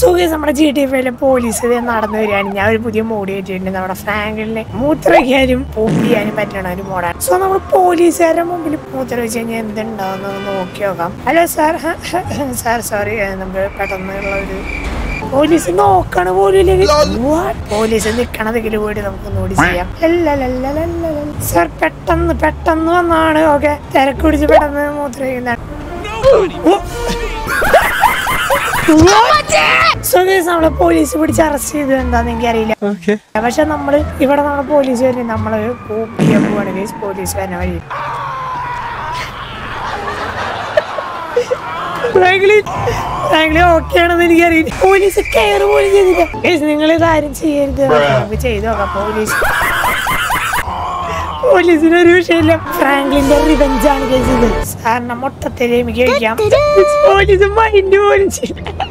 സുഖം നമ്മുടെ G T എഫിലെ പോലീസ് ഇത് നടന്നു വരികയാണ് ഞാൻ ഒരു പുതിയ മോഡ് കയറ്റിയിട്ടുണ്ട് നമ്മുടെ ഫ്രാങ്കിളിനെ മൂത്രയ്ക്കാനും പോപ്പ് ചെയ്യാനും പറ്റണ ഒരു മോഡാണ് സോ നമ്മൾ പോലീസുകാരുടെ മുമ്പിൽ മൂത്ര വെച്ച് കഴിഞ്ഞാൽ എന്തുണ്ടാവുന്ന നോക്കി നോക്കാം ഹലോ സാർ സാർ സോറി നമ്മൾ പെട്ടെന്നുള്ള ഒരു പോലീസ് നോക്കണ പോലും ഇല്ലെങ്കിൽ What? പോലീസ് നിക്കണതെങ്കിൽ പോയിട്ട് നമുക്ക് ഒന്നുകൂടി ചെയ്യാം സാർ പെട്ടെന്ന് പെട്ടെന്ന് വന്നാണ് ഓക്കെ തിരക്ക് പിടിച്ച് പെട്ടെന്ന് മൂത്രയിക്കുന്ന നമ്മളെ പോലീസ് പിടിച്ച് അറസ്റ്റ് ചെയ്തത് എന്താന്ന് എനിക്ക് അറിയില്ല ഓക്കെ പക്ഷെ നമ്മള് ഇവിടെ നമ്മളെ പോലീസ് വരും നമ്മള് ചെയ്യാൻ പോവാണ് guys. പോലീസ് വരുന്ന വഴി ഓക്കെ ആണെന്ന് എനിക്കറിയില്ല പോലീസ് കെയർ പോലും ചെയ്തില്ല Guys, നിങ്ങൾ ഇതാരും ചെയ്യരുത് നമുക്ക് ചെയ്തു നോക്കാം പോലീസ് പോലീസിന് ഒരു വിഷയമില്ല ഫ്രാങ്ക്ലിന്റെ റിവെഞ്ച് ആണ് കേസ് ഇത് സാറിന് മൊട്ടത്തിൽ എനിക്ക് കഴിക്കാം പോലീസ് മൈൻഡ് പോലും ചെയ്യില്ല